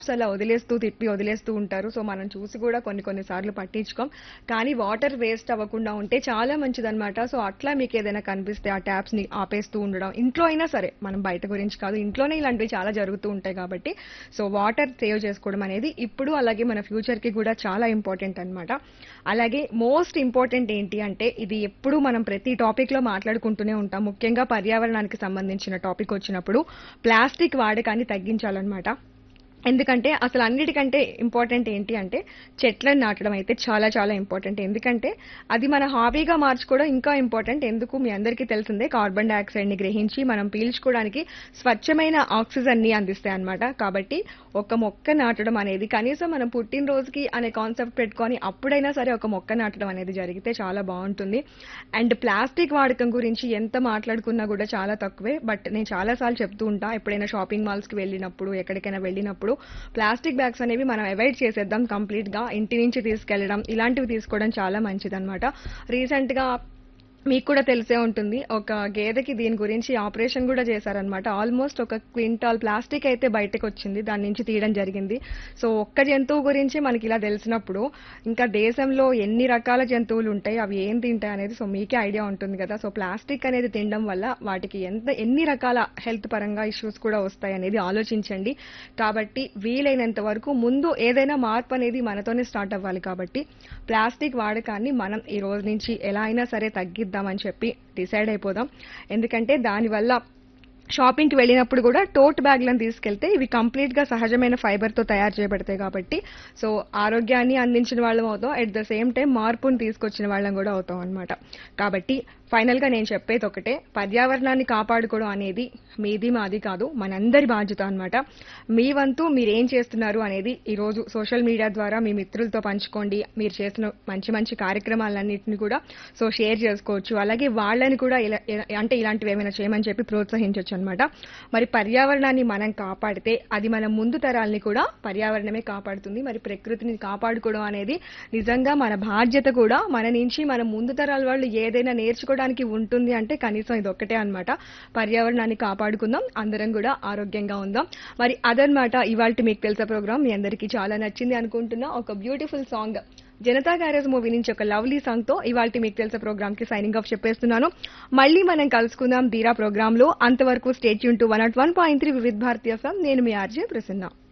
అలా వదిలేస్తూ తిప్పి వదిలేస్తూ ఉంటారు సో మనం చూసి కూడా కొన్ని కొన్ని సార్లు పట్టించుకోం కానీ వాటర్ వేస్ట్ అవ్వకుండా ఉంటే చాలా మంచిదన్నమాట సో అట్లా మీకు ఏదైనా కనిపిస్తే ఆ ట్యాప్స్ ని ఆపేస్తూ ఉండడం ఇంట్లో అయినా సరే మనం బయట గురించి కాదు ఇంట్లోనే ఇలాంటివి చాలా జరుగుతూ ఉంటాయి కాబట్టి సో వాటర్ సేవ్ చేసుకోవడం అనేది ఇప్పుడు అలాగే మన ఫ్యూచర్ కి కూడా చాలా ఇంపార్టెంట్ అన్నమాట అలాగే మోస్ట్ ఇంపార్టెంట్ ఏంటి అంటే ఇది ఎప్పుడు మనం ప్రతి టాపిక్ లో మాట్లాడుకుంటూనే ఉంటాం ముఖ్యంగా పర్యావరణానికి సంబంధించిన టాపిక్ వచ్చినప్పుడు ప్లాస్టిక్ వాడకాన్ని తగ్గించాలన్నమాట ఎందుకంటే అసలు అన్నిటికంటే ఇంపార్టెంట్ ఏంటి అంటే చెట్లను నాటడం అయితే చాలా చాలా ఇంపార్టెంట్ ఎందుకంటే అది మన హాబీగా మార్చుకోవడం ఇంకా ఇంపార్టెంట్ ఎందుకు మీ అందరికీ తెలిసిందే కార్బన్ డైఆక్సైడ్ ని గ్రహించి మనం పీల్చుకోవడానికి స్వచ్ఛమైన ఆక్సిజన్ ని అందిస్తాయి అన్నమాట కాబట్టి ఒక మొక్క నాటడం అనేది కనీసం మనం పుట్టినరోజుకి అనే కాన్సెప్ట్ పెట్టుకొని అప్పుడైనా సరే ఒక మొక్క నాటడం అనేది జరిగితే చాలా బాగుంటుంది అండ్ ప్లాస్టిక్ వాడకం గురించి ఎంత మాట్లాడుకున్నా కూడా చాలా తక్కువే బట్ నేను చాలా సార్లు చెప్తూ ఉంటా ఎప్పుడైనా షాపింగ్ మాల్స్ కి వెళ్ళినప్పుడు ఎక్కడికైనా వెళ్ళినప్పుడు ప్లాస్టిక్ బ్యాగ్స్ అనేవి మనం అవాయిడ్ చేసేద్దాం కంప్లీట్ గా ఇంటి నుంచి తీసుకెళ్లడం ఇలాంటివి తీసుకోవడం చాలా మంచిదన్నమాట రీసెంట్ గా మీకు కూడా తెలిసే ఉంటుంది ఒక గేదెకి దీని గురించి ఆపరేషన్ కూడా చేశారనమాట ఆల్మోస్ట్ ఒక క్వింటాల్ ప్లాస్టిక్ అయితే బయటకు వచ్చింది దాని నుంచి తీయడం జరిగింది సో ఒక్క జంతువు గురించి మనకి ఇలా తెలిసినప్పుడు ఇంకా దేశంలో ఎన్ని రకాల జంతువులు ఉంటాయి అవి ఏం తింటాయి అనేది సో మీకే ఐడియా ఉంటుంది కదా సో ప్లాస్టిక్ అనేది తినడం వల్ల వాటికి ఎంత ఎన్ని రకాల హెల్త్ పరంగా ఇష్యూస్ కూడా వస్తాయి అనేది ఆలోచించండి కాబట్టి వీలైనంత వరకు ముందు ఏదైనా మార్పు అనేది మనతోనే స్టార్ట్ అవ్వాలి కాబట్టి ప్లాస్టిక్ వాడకాన్ని మనం ఈ రోజు నుంచి ఎలా అయినా సరే తగ్గిద్దామని చెప్పి డిసైడ్ అయిపోదాం ఎందుకంటే దానివల్ల షాపింగ్కి వెళ్ళినప్పుడు కూడా టోట్ బ్యాగ్లను తీసుకెళ్తే ఇవి కంప్లీట్ గా సహజమైన ఫైబర్ తో తయారు చేయబడతాయి కాబట్టి సో ఆరోగ్యాన్ని అందించిన వాళ్ళం అవుతాం అట్ ద సేమ్ టైం మార్పుని తీసుకొచ్చిన వాళ్ళం కూడా అవుతాం అనమాట కాబట్టి ఫైనల్ గా నేను చెప్పేది ఒకటే పర్యావరణాన్ని కాపాడుకోవడం అనేది మీది మాది కాదు మనందరి బాధ్యత అన్నమాట మీ వంతు మీరు ఏం చేస్తున్నారు అనేది ఈ రోజు సోషల్ మీడియా ద్వారా మీ మిత్రులతో పంచుకోండి మీరు చేసిన మంచి మంచి కార్యక్రమాలన్నింటినీ కూడా సో షేర్ చేసుకోవచ్చు అలాగే వాళ్ళని కూడా ఇలా ఇలా- అంటే ఇలాంటివి ఏమైనా చేయమని చెప్పి ప్రోత్సహించవచ్చు అనమాట మరి పర్యావరణాన్ని మనం కాపాడితే అది మన ముందు తరాల్ని కూడా పర్యావరణమే కాపాడుతుంది మరి ప్రకృతిని కాపాడుకోవడం అనేది నిజంగా మన బాధ్యత కూడా మన నుంచి మన ముందు తరాల వాళ్ళు ఏదైనా నేర్చుకోవడానికి ఉంటుంది అంటే కనీసం ఇది ఒక్కటే అన్నమాట పర్యావరణాన్ని కాపాడుకుందాం అందరం కూడా ఆరోగ్యంగా ఉందాం మరి అదనమాట ఇవాళ మీకు తెలిసే ప్రోగ్రామ్ మీ అందరికీ చాలా నచ్చింది అనుకుంటున్నా ఒక beautiful song Janatha Garage movie నుంచి ఒక లవ్లీ సాంగ్ తో ఇవాళ మీకు తెలిసే ప్రోగ్రామ్ కి సైనింగ్ ఆఫ్ చెప్పేస్తున్నాను మళ్ళీ మనం కలుసుకుందాం ధీరా ప్రోగ్రామ్ లో అంతవరకు స్టేట్ యూన్ two one not one point three Vividh Bharati నేను మీ ఆర్జే ప్రసన్న